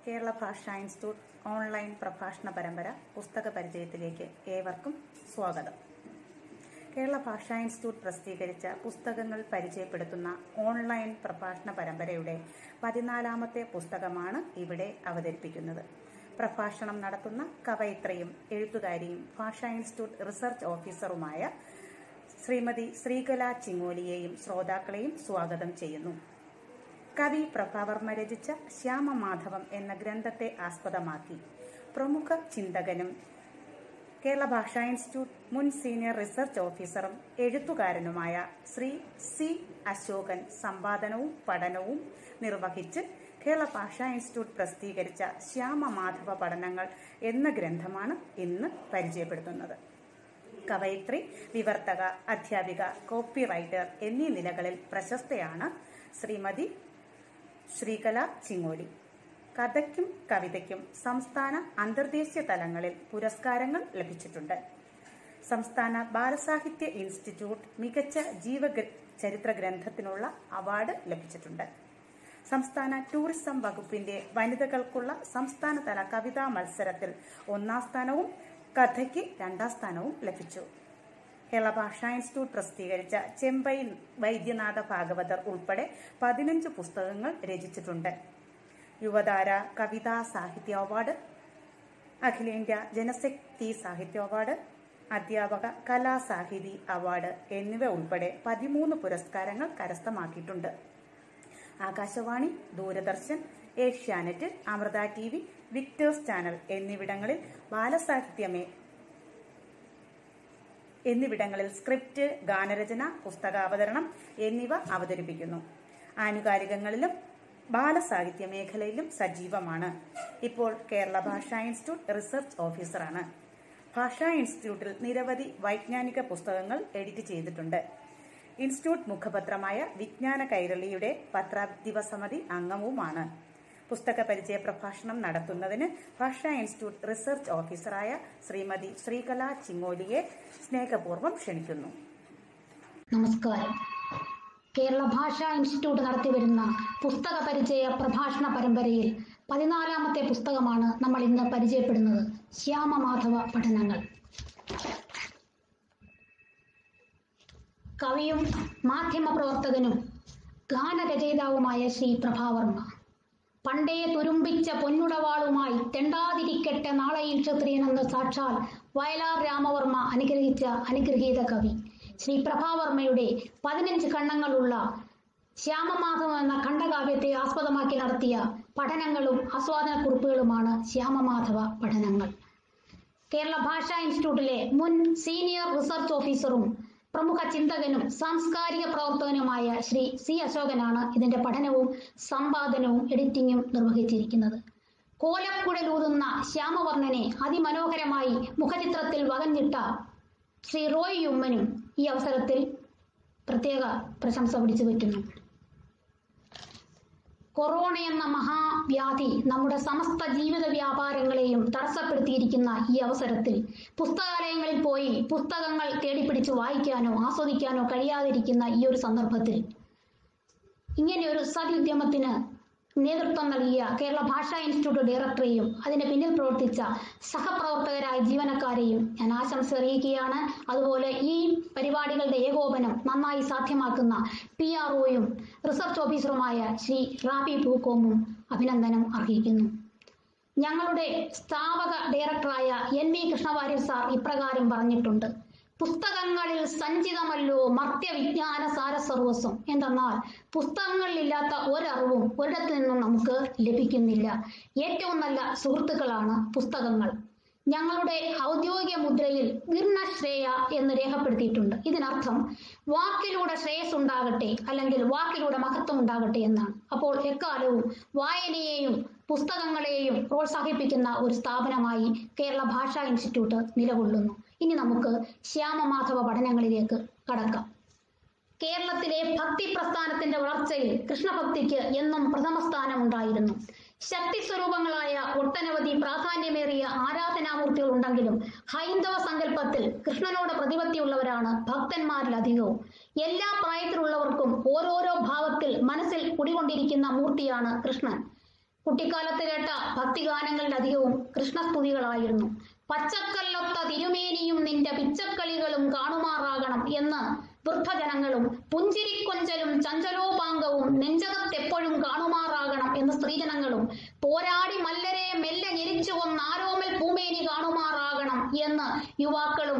കേരള ഭാഷാ institute online പ്രഭാഷണ പരമ്പര പുസ്തക പരിചയത്തിലേക്ക് ഏവർക്കും സ്വാഗതം കേരള ഭാഷാ ഇൻസ്റ്റിറ്റ്യൂട്ട് പ്രസിദ്ധീകരിച്ച പുസ്തകങ്ങൾ പരിചയപ്പെടുത്തുന്ന ഓൺലൈൻ പ്രഭാഷണ പരമ്പരയുടെ പതിനാലാമത്തെ പുസ്തകമാണ് ഇവിടെ അവതരിപ്പിക്കുന്നത് പ്രഭാഷണം നടത്തുന്ന കവയിത്രിയും എഴുത്തുകാരിയും ഭാഷാ ഇൻസ്റ്റിറ്റ്യൂട്ട് റിസർച്ച് ഓഫീസറുമായ ശ്രീമതി ശ്രീകല ചിങ്ങോലിയെയും ശ്രോതാക്കളെയും സ്വാഗതം ചെയ്യുന്നു കവി പ്രഭാവർമ്മ രചിച്ച ശ്യാമമാധവം എന്ന ഗ്രന്ഥത്തെ ആസ്പദമാക്കി പ്രമുഖ ചിന്തകനും കേരള ഭാഷാ ഇൻസ്റ്റിറ്റ്യൂട്ട് മുൻ സീനിയർ റിസർച്ച് ഓഫീസറും എഴുത്തുകാരനുമായ ശ്രീ സി അശോകൻ സമ്പാദനവും പഠനവും നിർവഹിച്ച് കേരള ഭാഷാ ഇൻസ്റ്റിറ്റ്യൂട്ട് പ്രസിദ്ധീകരിച്ച ശ്യാമമാധവ പഠനങ്ങൾ എന്ന ഗ്രന്ഥമാണ് ഇന്ന് പരിചയപ്പെടുത്തുന്നത് കവയിത്രി വിവർത്തക അധ്യാപിക കോപ്പി റൈറ്റർ എന്നീ നിലകളിൽ പ്രശസ്തയാണ് ശ്രീമതി ശ്രീകല ചിങ്ങോലി കഥയ്ക്കും കവിതയ്ക്കും സംസ്ഥാന അന്തർദേശീയ തലങ്ങളിൽ പുരസ്കാരങ്ങൾ ലഭിച്ചിട്ടുണ്ട് സംസ്ഥാന ബാലസാഹിത്യ ഇൻസ്റ്റിറ്റ്യൂട്ട് മികച്ച ജീവ ചരിത്ര ഗ്രന്ഥത്തിനുള്ള അവാർഡ് ലഭിച്ചിട്ടുണ്ട് സംസ്ഥാന ടൂറിസം വകുപ്പിന്റെ വനിതകൾക്കുള്ള സംസ്ഥാനതല കവിതാ മത്സരത്തിൽ ഒന്നാം സ്ഥാനവും കഥയ്ക്ക് രണ്ടാം സ്ഥാനവും ലഭിച്ചു കേരള ഭാഷാ ഇൻസ്റ്റിറ്റ്യൂട്ട് പ്രസിദ്ധീകരിച്ച ചെമ്പൈ വൈദ്യനാഥ ഭാഗവതർ ഉൾപ്പെടെ പതിനഞ്ച് പുസ്തകങ്ങൾ രചിച്ചിട്ടുണ്ട് യുവതാര കവിതാ സാഹിത്യ അവാർഡ് അഖിലേന്ത്യാ ജനശക്തി സാഹിത്യ അവാർഡ് അധ്യാപക കലാസാഹിതി അവാർഡ് എന്നിവ ഉൾപ്പെടെ പതിമൂന്ന് പുരസ്കാരങ്ങൾ കരസ്ഥമാക്കിയിട്ടുണ്ട് Akashvani Doordarshan Asianet Amrita T V Victers channel എന്നിവിടങ്ങളിൽ ബാലസാഹിത്യമേ എന്നിവിടങ്ങളിൽ സ്ക്രിപ്റ്റ് ഗാനരചന പുസ്തകാവതരണം എന്നിവ അവതരിപ്പിക്കുന്നു ആനുകാലികങ്ങളിലും ബാലസാഹിത്യ മേഖലയിലും സജീവമാണ് ഇപ്പോൾ കേരള ഭാഷാ ഇൻസ്റ്റിറ്റ്യൂട്ട് റിസർച്ച് ഓഫീസറാണ് ഭാഷാ ഇൻസ്റ്റിറ്റ്യൂട്ടിൽ നിരവധി വൈജ്ഞാനിക പുസ്തകങ്ങൾ എഡിറ്റ് ചെയ്തിട്ടുണ്ട് ഇൻസ്റ്റിറ്റ്യൂട്ട് മുഖപത്രമായ വിജ്ഞാന കൈരളിയുടെ പത്രാദിവസമിതി അംഗവുമാണ് പുസ്തക പരിചയ പ്രഭാഷണം നടത്തുന്നതിന് ഭാഷാ ഇൻസ്റ്റിറ്റ്യൂട്ട് റിസർച്ച് ഓഫീസറായ ശ്രീമതി ശ്രീകല ചിങ്ങോലിയെ സ്നേഹപൂർവ്വം ക്ഷണിക്കുന്നു നമസ്കാരം കേരള ഭാഷാ ഇൻസ്റ്റിറ്റ്യൂട്ട് നടത്തിവരുന്ന പുസ്തക പരിചയ പ്രഭാഷണ പരമ്പരയിൽ പതിനാലാമത്തെ പുസ്തകമാണ് നമ്മൾ ഇന്ന് പരിചയപ്പെടുന്നത് ശ്യാമമാധവ പഠനങ്ങൾ കവിയും മാധ്യമപ്രവർത്തകനും ഗാനരചയിതാവുമായ ശ്രീ പ്രഭാവർമ്മ പണ്ടേ തുരുമ്പിച്ച പൊന്നുടവാളുമായി തെണ്ടാതിരിക്കട്ടെ നാളെയും ക്ഷത്രിയനെന്ന് സാക്ഷാൽ വയലാർ രാമവർമ്മ അനുഗ്രഹിച്ച അനുഗ്രഹീത കവി ശ്രീ പ്രഭാവർമ്മയുടെ പതിനഞ്ച് കണ്ണങ്ങളുള്ള ശ്യാമമാധവം എന്ന ഖണ്ഡകാവ്യത്തെ ആസ്പദമാക്കി നടത്തിയ പഠനങ്ങളും ആസ്വാദനക്കുറിപ്പുകളുമാണ് ശ്യാമമാധവ പഠനങ്ങൾ കേരള ഭാഷാ ഇൻസ്റ്റിറ്റ്യൂട്ടിലെ മുൻ സീനിയർ റിസർച്ച് ഓഫീസറും പ്രമുഖ ചിന്തകനും സാംസ്കാരിക പ്രവർത്തകനുമായ ശ്രീ സി അശോകനാണ് ഇതിന്റെ പഠനവും സമ്പാദനവും എഡിറ്റിംഗും നിർവഹിച്ചിരിക്കുന്നത് കോലക്കുഴലൂതുന്ന ശ്യാമവർണ്ണനെ അതിമനോഹരമായി മുഖചിത്രത്തിൽ വകഞ്ഞിട്ട ശ്രീ റോയ് യുമ്മനും ഈ അവസരത്തിൽ പ്രത്യേക പ്രശംസ പിടിച്ചു പറ്റുന്നു കൊറോണ എന്ന മഹാവ്യാധി നമ്മുടെ സമസ്ത ജീവിത വ്യാപാരങ്ങളെയും തടസ്സപ്പെടുത്തിയിരിക്കുന്ന ഈ അവസരത്തിൽ പുസ്തകാലയങ്ങളിൽ പോയി പുസ്തകങ്ങൾ തേടിപ്പിടിച്ച് വായിക്കാനോ ആസ്വദിക്കാനോ കഴിയാതിരിക്കുന്ന ഈ ഒരു സന്ദർഭത്തിൽ ഇങ്ങനെ ഒരു സതുദ്യമത്തിന് നേതൃത്വം നൽകിയ കേരള ഭാഷാ ഇൻസ്റ്റിറ്റ്യൂട്ട് ഡയറക്ടറെയും അതിന് പിന്നിൽ പ്രവർത്തിച്ച സഹപ്രവർത്തകരായ ജീവനക്കാരെയും ഞാൻ ആശംസ അറിയിക്കുകയാണ് അതുപോലെ ഈ പരിപാടികളുടെ ഏകോപനം നന്നായി സാധ്യമാക്കുന്ന പി ആർ ഒയും റിസർച്ച് ഓഫീസറുമായ ശ്രീ റാബി പൂക്കോമും അഭിനന്ദനം അർഹിക്കുന്നു ഞങ്ങളുടെ സ്ഥാപക ഡയറക്ടറായ എൻ വി കൃഷ്ണവാര്യർ സാർ ഇപ്രകാരം പറഞ്ഞിട്ടുണ്ട് പുസ്തകങ്ങളിൽ സഞ്ചിതമല്ലോ മർത്യവിജ്ഞാന സാരസർവസ്വം എന്തെന്നാൽ പുസ്തകങ്ങളിലില്ലാത്ത ഒരറിവും ഒരിടത്തു നിന്നും നമുക്ക് ലഭിക്കുന്നില്ല ഏറ്റവും നല്ല സുഹൃത്തുക്കളാണ് പുസ്തകങ്ങൾ ഞങ്ങളുടെ ഔദ്യോഗിക മുദ്രയിൽ ഗിർണശ്രേയ എന്ന് രേഖപ്പെടുത്തിയിട്ടുണ്ട് ഇതിനർത്ഥം വാക്കിലൂടെ ശ്രേയസ് ഉണ്ടാകട്ടെ അല്ലെങ്കിൽ വാക്കിലൂടെ മഹത്വം ഉണ്ടാകട്ടെ എന്നാണ് അപ്പോൾ എക്കാലവും വായനയെയും പുസ്തകങ്ങളെയും പ്രോത്സാഹിപ്പിക്കുന്ന ഒരു സ്ഥാപനമായി കേരള ഭാഷാ ഇൻസ്റ്റിറ്റ്യൂട്ട് നിലകൊള്ളുന്നു ഇനി നമുക്ക് ശ്യാമമാധവ പഠനങ്ങളിലേക്ക് കടക്കാം കേരളത്തിലെ ഭക്തി പ്രസ്ഥാനത്തിന്റെ വളർച്ചയിൽ കൃഷ്ണഭക്തിക്ക് എന്നും പ്രഥമ സ്ഥാനം ഉണ്ടായിരുന്നു ശക്തി സ്വരൂപങ്ങളായ ഒട്ടനവധി പ്രാധാന്യമേറിയ ആരാധനാമൂർത്തികൾ ഉണ്ടെങ്കിലും ഹൈന്ദവ സങ്കല്പത്തിൽ കൃഷ്ണനോട് പ്രതിപത്തിയുള്ളവരാണ് ഭക്തന്മാരിലധികവും എല്ലാ പ്രായത്തിലുള്ളവർക്കും ഓരോരോ ഭാവത്തിൽ മനസ്സിൽ കുടികൊണ്ടിരിക്കുന്ന മൂർത്തിയാണ് കൃഷ്ണൻ കുട്ടിക്കാലത്ത് കേട്ട ഭക്തിഗാനങ്ങളുടെ അധികവും കൃഷ്ണസ്തുതികളായിരുന്നു പച്ചക്കല്ലൊത്ത തിരുമേനിയും നിന്റെ പിച്ചക്കളികളും കാണുമാറാകണം എന്ന് വൃദ്ധജനങ്ങളും പുഞ്ചിരിക്കൊഞ്ചലും ചഞ്ചലോപാംഗവും നെഞ്ചകത്തെപ്പോഴും കാണുമാറാകണം എന്ന് സ്ത്രീജനങ്ങളും പോരാടി മല്ലരെ മെല്ലെ ഞെരിച്ചു കൊന്നാരോമൽ പൂമേനി കാണുമാറാകണം എന്ന് യുവാക്കളും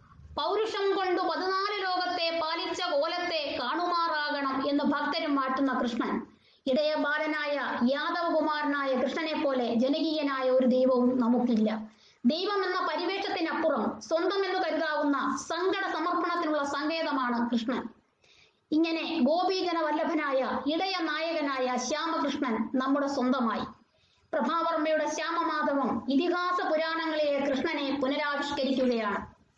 പൗരുഷം കൊണ്ടു പതിനാല് ലോകത്തെ പാലിച്ച കോലത്തെ കാണുമാറാകണം എന്ന് ഭക്തരും മാറ്റുന്ന കൃഷ്ണൻ ഇടയ ബാലനായ യാദവകുമാരനായ കൃഷ്ണനെ പോലെ ജനകീയനായ ഒരു ദൈവവും നമുക്കില്ല ദൈവം എന്ന പരിവേഷത്തിനപ്പുറം സ്വന്തം എന്ന് കരുതാവുന്ന സങ്കട സമർപ്പണത്തിനുള്ള സങ്കേതമാണ് കൃഷ്ണൻ ഇങ്ങനെ ഗോപീജന വല്ലഭനായ ഇടയ നായകനായ ശ്യാമകൃഷ്ണൻ നമ്മുടെ സ്വന്തമായി പ്രഭാവർമ്മയുടെ ശ്യാമമാധവം ഇതിഹാസ പുരാണങ്ങളിലെ കൃഷ്ണനെ പുനരാവിഷ്കരിക്കുകയാണ്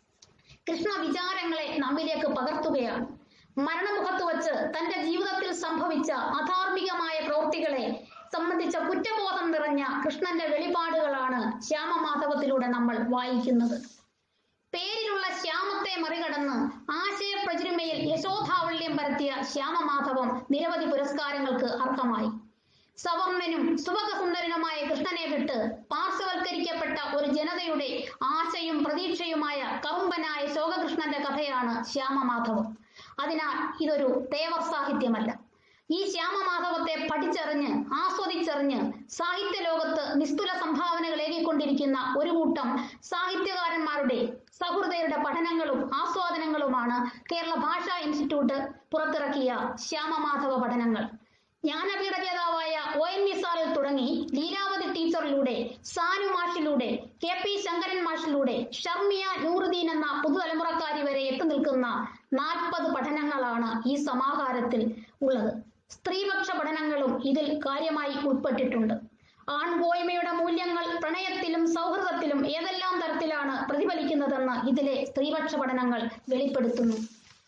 കൃഷ്ണ വിചാരങ്ങളെ നമ്മിലേക്ക് പകർത്തുകയാണ് മരണമുഖത്ത് വച്ച് തന്റെ ജീവിതത്തിൽ സംഭവിച്ച അധാർമികമായ പ്രവൃത്തികളെ സംബന്ധിച്ച കുറ്റബോധം നിറഞ്ഞ കൃഷ്ണന്റെ വെളിപാടുകളാണ് ശ്യാമമാധവത്തിലൂടെ നമ്മൾ വായിക്കുന്നത് പേരിലുള്ള ശ്യാമത്തെ മറികടന്ന് ആശയപ്രചുരമയിൽ യശോധാവല്യം പരത്തിയ ശ്യാമമാധവം നിരവധി പുരസ്കാരങ്ങൾക്ക് അർഹമായി സവർണനും സുഭഗസുന്ദരനുമായ കൃഷ്ണനെ വിട്ട് പാർശ്വവൽക്കരിക്കപ്പെട്ട ഒരു ജനതയുടെ ആശയും പ്രതീക്ഷയുമായ കറുമ്പനായ ശോകകൃഷ്ണന്റെ കഥയാണ് ശ്യാമമാധവം അതിനാൽ ഇതൊരു തേവർ സാഹിത്യമല്ല ഈ ശ്യാമമാധവത്തെ പഠിച്ചറിഞ്ഞ് ആസ്വദിച്ചറിഞ്ഞ് സാഹിത്യ ലോകത്ത് നിസ്തുല സംഭാവനകൾ ഏകിക്കൊണ്ടിരിക്കുന്ന ഒരു കൂട്ടം സാഹിത്യകാരന്മാരുടെ സഹൃദയരുടെ പഠനങ്ങളും ആസ്വാദനങ്ങളുമാണ് കേരള ഭാഷാ ഇൻസ്റ്റിറ്റ്യൂട്ട് പുറത്തിറക്കിയ ശ്യാമമാധവ പഠനങ്ങൾ ജ്ഞാനപീഠ ജേതാവായ ഒ എൻ വി സാറിൽ തുടങ്ങി ലീലാവതി ടീച്ചറിലൂടെ സാനു മാഷിലൂടെ കെ പി ശങ്കരൻ മാഷിലൂടെ ഷർമിയ നൂറുദ്ദീൻ എന്ന പുതുതലമുറക്കാരി വരെ എത്തി നിൽക്കുന്ന നാൽപ്പത് പഠനങ്ങളാണ് ഈ സമാഹാരത്തിൽ ഉള്ളത് സ്ത്രീപക്ഷ പഠനങ്ങളും ഇതിൽ കാര്യമായി ഉൾപ്പെട്ടിട്ടുണ്ട് ആൺപോയ്മയുടെ മൂല്യങ്ങൾ പ്രണയത്തിലും സൗഹൃദത്തിലും ഏതെല്ലാം തരത്തിലാണ് പ്രതിഫലിക്കുന്നതെന്ന് ഇതിലെ സ്ത്രീപക്ഷ പഠനങ്ങൾ വെളിപ്പെടുത്തുന്നു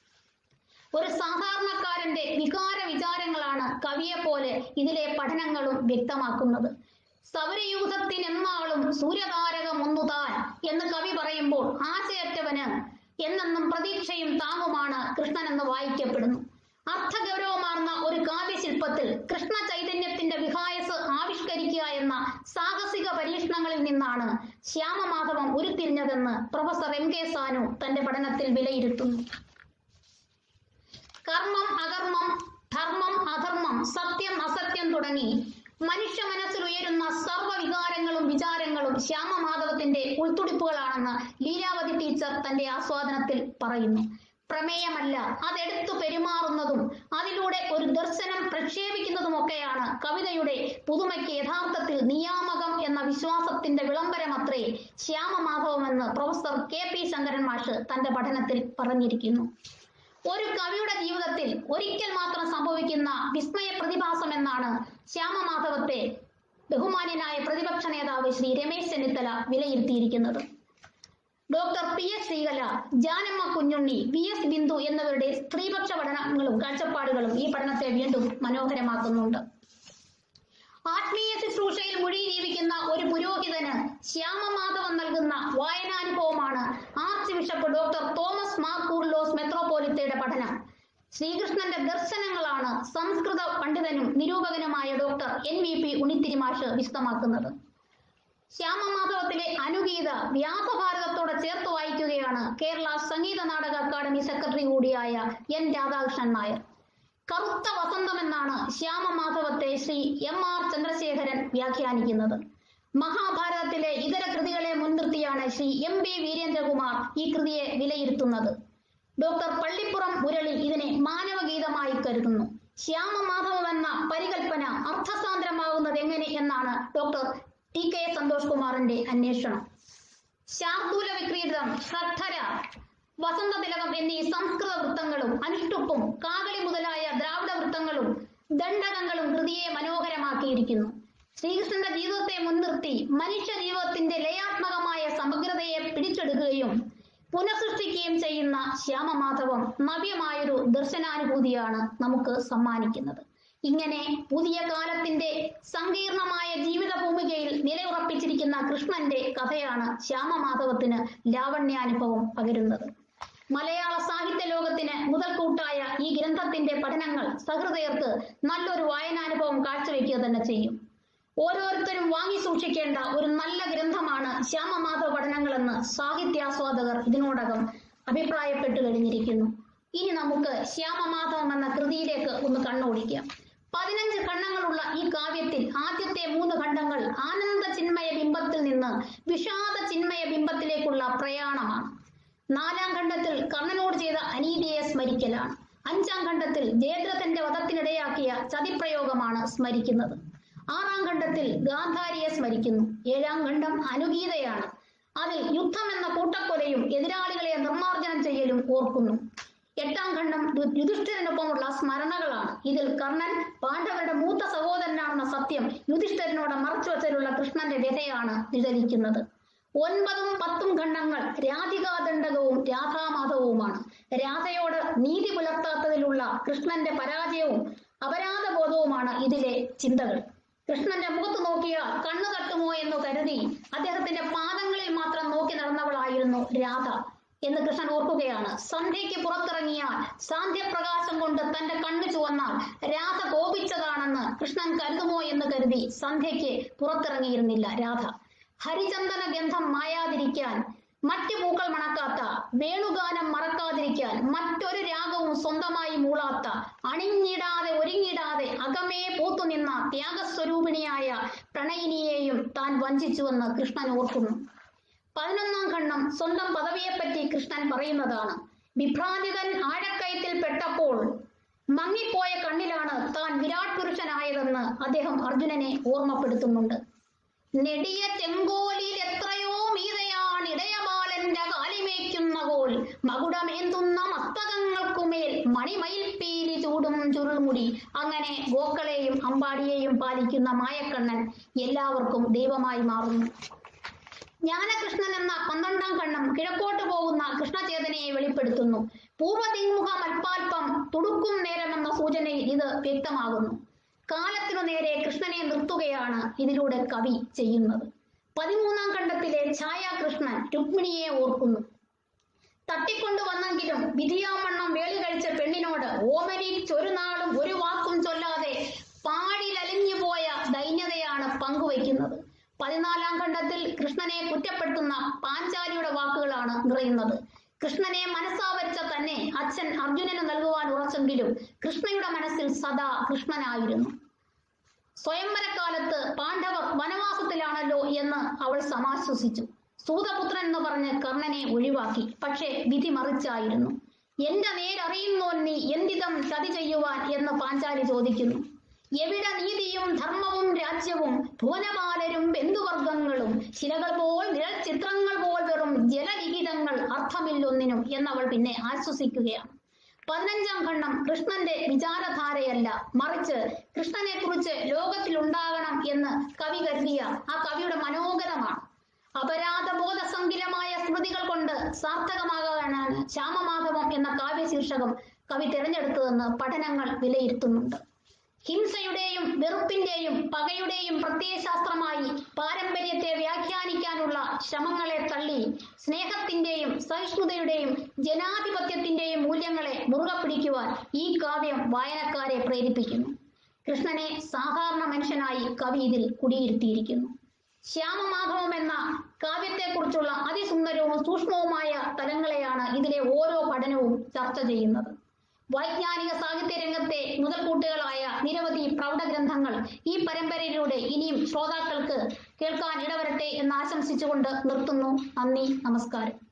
ഒരു സാധാരണക്കാരന്റെ വികാര വിചാരങ്ങളാണ് കവിയെ പോലെ ഇതിലെ പഠനങ്ങളും വ്യക്തമാക്കുന്നത് സൗരയൂഥത്തിനെന്നാളും സൂര്യതാരകം ഒന്നുതാൻ എന്ന് കവി പറയുമ്പോൾ ആശയറ്റവന് എന്നെന്നും പ്രതീക്ഷയും താങ്ങുമാണ് കൃഷ്ണൻ എന്ന് വായിക്കപ്പെടുന്നു അർത്ഥഗൗരവമാർന്ന ഒരു കാവ്യശില്പത്തിൽ കൃഷ്ണ ചൈതന്യത്തിന്റെ വിഹായസ് ആവിഷ്കരിക്കുക എന്ന സാഹസിക പരീക്ഷണങ്ങളിൽ നിന്നാണ് ശ്യാമമാധവം ഉരുത്തിരിഞ്ഞതെന്ന് പ്രൊഫസർ എം കെ സാനു തന്റെ പഠനത്തിൽ വിലയിരുത്തുന്നു കർമ്മം അകർമ്മം ധർമ്മം അധർമ്മം സത്യം അസത്യം തുടങ്ങി മനുഷ്യ മനസ്സിൽ ഉയരുന്ന സർവ്വ വികാരങ്ങളും വിചാരങ്ങളും ശ്യാമമാധവത്തിന്റെ ഉൾത്തുടിപ്പുകളാണെന്ന് ലീലാവതി ടീച്ചർ തന്റെ ആസ്വാദനത്തിൽ പറയുന്നു പ്രമേയമല്ല അതെടുത്തു പെരുമാറുന്നതും അതിലൂടെ ഒരു ദർശനം പ്രക്ഷേപിക്കുന്നതുമൊക്കെയാണ് കവിതയുടെ പുതുമയ്ക്ക് യഥാർത്ഥത്തിൽ നിയാമകം എന്ന വിശ്വാസത്തിന്റെ വിളംബരമത്രേ ശ്യാമമാധവമെന്ന് പ്രൊഫസർ കെ പി ശങ്കരൻ മാഷ് തന്റെ പഠനത്തിൽ പറഞ്ഞിരിക്കുന്നു ഒരു കവിയുടെ ജീവിതത്തിൽ ഒരിക്കൽ മാത്രം സംഭവിക്കുന്ന വിസ്മയ പ്രതിഭാസം എന്നാണ് ശ്യാമമാധവത്തെ ബഹുമാന്യനായ പ്രതിപക്ഷ നേതാവ് ശ്രീ രമേശ് ചെന്നിത്തല വിലയിരുത്തിയിരിക്കുന്നത് doctor P S Sreekala Janamma Kunjunni V S Bindu എന്നിവരുടെ സ്ത്രീപക്ഷ പഠനങ്ങളും കാഴ്ചപ്പാടുകളും ഈ പഠനത്തെ വീണ്ടും മനോഹരമാക്കുന്നുണ്ട് ആത്മീയ ശുശ്രൂഷയിൽ മുഴുകി ജീവിക്കുന്ന ഒരു പുരോഹിതന് ശ്യാമമാധവൻ നൽകുന്ന വായനാനുഭവമാണ് archbishop doctor Thomas Mar Koorilos മെത്രോപോലിത്തയുടെ പഠനം ശ്രീകൃഷ്ണന്റെ ദർശനങ്ങളാണ് സംസ്കൃത പണ്ഡിതനും നിരൂപകനുമായ ഡോക്ടർ എൻ വി പി ഉണിത്തിരിമാഷ് വിശദമാക്കുന്നത് ശ്യാമമാധവത്തിലെ അനുഗീത വ്യാസഭാരതത്തോടെ ചേർത്ത് വായിക്കുകയാണ് കേരള സംഗീത നാടക അക്കാദമി സെക്രട്ടറി കൂടിയായ എൻ രാധാകൃഷ്ണൻ നായർ കറുത്ത വസന്തം എന്നാണ് ശ്യാമമാധവത്തെ ശ്രീ എം ആർ ചന്ദ്രശേഖരൻ വ്യാഖ്യാനിക്കുന്നത് മഹാഭാരതത്തിലെ ഇതര കൃതികളെ മുൻനിർത്തിയാണ് ശ്രീ എം ബി വീരേന്ദ്രകുമാർ ഈ കൃതിയെ വിലയിരുത്തുന്നത് ഡോക്ടർ പള്ളിപ്പുറം മുരളി ഇതിനെ മാനവഗീതമായി കരുതുന്നു ശ്യാമമാധവം എന്ന പരികൽപ്പന അർത്ഥസാന്ദ്രമാകുന്നത് എങ്ങനെ എന്നാണ് ഡോക്ടർ ടി കെ സന്തോഷ് കുമാറിന്റെ അന്വേഷണം ശാർദൂല വിക്രീതം ശ്രദ്ധര വസന്ത തിലകം എന്നീ സംസ്കൃത വൃത്തങ്ങളും അനുഷ്ടുപ്പും കാകളി മുതലായ ദ്രാവിഡ വൃത്തങ്ങളും ദണ്ഡകങ്ങളും കൃതിയെ മനോഹരമാക്കിയിരിക്കുന്നു ശ്രീകൃഷ്ണന്റെ ജീവിതത്തെ മുൻനിർത്തി മനുഷ്യ ജീവിതത്തിന്റെ ലയാത്മകമായ സമഗ്രതയെ പിടിച്ചെടുക്കുകയും പുനഃസൃഷ്ടിക്കുകയും ചെയ്യുന്ന ശ്യാമമാധവം നവ്യമായൊരു ദർശനാനുഭൂതിയാണ് നമുക്ക് സമ്മാനിക്കുന്നത് ഇങ്ങനെ പുതിയ കാലത്തിന്റെ സങ്കീർണമായ ജീവിത ഭൂമികയിൽ നിലയുറപ്പിച്ചിരിക്കുന്ന കൃഷ്ണന്റെ കഥയാണ് ശ്യാമമാധവത്തിന് ലാവണ്യാനുഭവം പകരുന്നത് മലയാള സാഹിത്യ ലോകത്തിന് മുതൽക്കൂട്ടായ ഈ ഗ്രന്ഥത്തിന്റെ പഠനങ്ങൾ സഹൃദയർക്ക് നല്ലൊരു വായനാനുഭവം കാഴ്ചവെക്കുക തന്നെ ചെയ്യും ഓരോരുത്തരും വാങ്ങി സൂക്ഷിക്കേണ്ട ഒരു നല്ല ഗ്രന്ഥമാണ് ശ്യാമമാധവ പഠനങ്ങളെന്ന് സാഹിത്യാസ്വാദകർ ഇതിനോടകം അഭിപ്രായപ്പെട്ടു കഴിഞ്ഞിരിക്കുന്നു ഇനി നമുക്ക് ശ്യാമമാധവം എന്ന കൃതിയിലേക്ക് ഒന്ന് കണ്ണോടിക്കാം പതിനഞ്ച് ഖണ്ഡങ്ങളുള്ള ഈ കാവ്യത്തിൽ ആദ്യത്തെ മൂന്ന് ഖണ്ഡങ്ങൾ ആനന്ദ ചിന്മയ ബിംബത്തിൽ നിന്ന് വിഷാദ ചിന്മയ ബിംബത്തിലേക്കുള്ള പ്രയാണമാണ് നാലാം ഖണ്ഡത്തിൽ കർണനോട് ചെയ്ത അനീതിയെ സ്മരിക്കലാണ് അഞ്ചാം ഖണ്ഡത്തിൽ ജയദ്രഥന്റെ വധത്തിനിടയാക്കിയ ചതിപ്രയോഗമാണ് സ്മരിക്കുന്നത് ആറാം ഖണ്ഡത്തിൽ ഗാന്ധാരിയെ സ്മരിക്കുന്നു ഏഴാം ഖണ്ഡം അനുഗീതയാണ് അതിൽ യുദ്ധം എന്ന കൂട്ടക്കൊലയും എതിരാളികളെ നിർമ്മാർജ്ജനം ചെയ്യലും ഓർക്കുന്നു എട്ടാം ഖണ്ഡം യു- യുധിഷ്ഠിരനൊപ്പമുള്ള സ്മരണകളാണ് ഇതിൽ കർണൻ പാണ്ഡവരുടെ മൂത്ത സഹോദരനാണെന്ന സത്യം യുധിഷ്ഠിരനോട് മറച്ചുവച്ചതിലുള്ള കൃഷ്ണന്റെ വ്യഥയാണ് നിഴലിക്കുന്നത് ഒൻപതും പത്തും ഖണ്ഡങ്ങൾ രാധികാദണ്ഡകവും രാധാമാധവുമാണ് രാധയോട് നീതി പുലർത്താത്തതിലുള്ള കൃഷ്ണന്റെ പരാജയവും അപരാധബോധവുമാണ് ഇതിലെ ചിന്തകൾ കൃഷ്ണന്റെ മുഖത്ത് നോക്കിയാൽ കണ്ണു തട്ടുമോ എന്ന് കരുതി അദ്ദേഹത്തിന്റെ പാദങ്ങളിൽ മാത്രം നോക്കി നടന്നവളായിരുന്നു രാധ എന്ന് കൃഷ്ണൻ ഓർക്കുകയാണ് സന്ധ്യയ്ക്ക് പുറത്തിറങ്ങിയാൽ സാന്ധ്യപ്രകാശം കൊണ്ട് തന്റെ കണ്ണു ചുവന്നാൽ രാധ കോപിച്ചതാണെന്ന് കൃഷ്ണൻ കരുതുമോ എന്ന് കരുതി സന്ധ്യയ്ക്ക് പുറത്തിറങ്ങിയിരുന്നില്ല രാധ ഹരിചന്ദന ഗന്ധം മായാതിരിക്കാൻ മറ്റു പൂക്കൾ മണക്കാത്ത വേണുഗാനം മറക്കാതിരിക്കാൻ മറ്റൊരു രാഗവും സ്വന്തമായി മൂളാത്ത അണിഞ്ഞിടാതെ ഒരുങ്ങിടാതെ അകമേ പൂത്തുനിന്ന ത്യാഗസ്വരൂപിണിയായ പ്രണയിനിയെയും താൻ വഞ്ചിച്ചുവെന്ന് കൃഷ്ണൻ ഓർക്കുന്നു പതിനൊന്നാം ഖണ്ഡം സ്വന്തം പദവിയെപ്പറ്റി കൃഷ്ണൻ പറയുന്നതാണ് വിഭ്രാന്തിതൻ ആഴക്കയത്തിൽ പെട്ടപ്പോൾ മങ്ങിപ്പോയ കണ്ണിലാണ് താൻ വിരാട് പുരുഷനായതെന്ന് അദ്ദേഹം അർജുനനെ ഓർമ്മപ്പെടുത്തുന്നുണ്ട് നെടിയ ചെങ്കോലിൽ എത്രയോ മീതയാണ് ഇടയബാലന്റെ കാലിമേക്കുന്ന കോൽ മകുടമേന്തുന്ന മസ്തകങ്ങൾക്കുമേൽ മണിമയിൽപ്പീലി ചൂടും ചുരുൾമുടി അങ്ങനെ ഗോക്കളെയും അമ്പാടിയെയും പാലിക്കുന്ന മായക്കണ്ണൻ എല്ലാവർക്കും ദൈവമായി മാറുന്നു ജ്ഞാനകൃഷ്ണൻ എന്ന പന്ത്രണ്ടാം ഖണ്ഡം കിഴക്കോട്ട് പോകുന്ന കൃഷ്ണചേതനയെ വെളിപ്പെടുത്തുന്നു പൂർവ്വദിങ്മുഖ മൽപ്പാൽപ്പം തുടുക്കും നേരമെന്ന സൂചനയിൽ ഇത് വ്യക്തമാകുന്നു കാലത്തിനു നേരെ കൃഷ്ണനെ നിർത്തുകയാണ് ഇതിലൂടെ കവി ചെയ്യുന്നത് പതിമൂന്നാം ഖണ്ഡത്തിലെ ഛായാകൃഷ്ണൻ രുക്മിണിയെ ഓർക്കുന്നു തട്ടിക്കൊണ്ടുവന്നെങ്കിലും വിധിയാമണ്ണം വേളി കഴിച്ച പെണ്ണിനോട് ഓമനിച്ചൊരു നാളും ഒരു വാക്കും ചൊല്ലാതെ പാടിലലിഞ്ഞു പോയ ദൈന്യതയാണ് പങ്കുവയ്ക്കുന്നത് പതിനാലാം ഖണ്ഡത്തിൽ കൃഷ്ണനെ കുറ്റപ്പെടുത്തുന്ന പാഞ്ചാലിയുടെ വാക്കുകളാണ് നിറയുന്നത് കൃഷ്ണനെ മനസ്സാവരിച്ച തന്നെ അച്ഛൻ അർജുനന് നൽകുവാൻ ഉറച്ചെങ്കിലും കൃഷ്ണയുടെ മനസ്സിൽ സദാ കൃഷ്ണനായിരുന്നു സ്വയംവരക്കാലത്ത് പാണ്ഡവർ വനവാസത്തിലാണല്ലോ എന്ന് അവൾ സമാശ്വസിച്ചു സൂതപുത്രൻ എന്ന് പറഞ്ഞ് കർണനെ ഒഴിവാക്കി പക്ഷേ വിധി മറിച്ചായിരുന്നു എന്റെ നേരറിയുന്നോ നീ എന്തിതം ചതി ചെയ്യുവാൻ എന്ന് പാഞ്ചാലി ചോദിക്കുന്നു എവിടെ നീതിയും ധർമ്മവും രാജ്യവും ഭുവനപാലരും ബന്ധുവർഗങ്ങളും ശിലകൾ പോൽ നിഴൽ ചിത്രങ്ങൾ പോൽ വെറും ജലലിഖിതങ്ങൾ അർത്ഥമില്ലൊന്നിനും എന്നവൾ പിന്നെ ആശ്വസിക്കുകയാണ് പതിനഞ്ചാം ഖണ്ഡം കൃഷ്ണന്റെ വിചാരധാരയല്ല മറിച്ച് കൃഷ്ണനെ കുറിച്ച് ലോകത്തിൽ ഉണ്ടാകണം എന്ന് കവി കരുതിയ ആ കവിയുടെ മനോഗതമാണ് അപരാധബോധ സങ്കിലമായ സ്മൃതികൾ കൊണ്ട് സാർത്ഥകമാകാനാണ് ശ്യാമമാധവം എന്ന കാവ്യ ശീർഷകം കവി തിരഞ്ഞെടുത്തതെന്ന് പഠനങ്ങൾ വിലയിരുത്തുന്നുണ്ട് ഹിംസയുടെയും വെറുപ്പിന്റെയും പകയുടെയും പ്രത്യയശാസ്ത്രമായി പാരമ്പര്യത്തെ വ്യാഖ്യാനിക്കാനുള്ള ശ്രമങ്ങളെ തള്ളി സ്നേഹത്തിന്റെയും സഹിഷ്ണുതയുടെയും ജനാധിപത്യത്തിന്റെയും മൂല്യങ്ങളെ മുറുകെ പിടിക്കുവാൻ ഈ കാവ്യം വായനക്കാരെ പ്രേരിപ്പിക്കുന്നു കൃഷ്ണനെ സാധാരണ മനുഷ്യനായി കവി ഇതിൽ കുടിയിരുത്തിയിരിക്കുന്നു ശ്യാമമാധവം എന്ന കാവ്യത്തെക്കുറിച്ചുള്ള അതിസുന്ദരവും സൂക്ഷ്മവുമായ തലങ്ങളെയാണ് ഇതിലെ ഓരോ പഠനവും ചർച്ച ചെയ്യുന്നത് വൈജ്ഞാനിക സാഹിത്യ രംഗത്തെ മുതൽക്കൂട്ടുകളായ നിരവധി പ്രൗഢഗ്രന്ഥങ്ങൾ ഈ പരമ്പരയിലൂടെ ഇനിയും ശ്രോതാക്കൾക്ക് കേൾക്കാൻ ഇടവരട്ടെ എന്ന് ആശംസിച്ചുകൊണ്ട് നിർത്തുന്നു നന്ദി നമസ്കാരം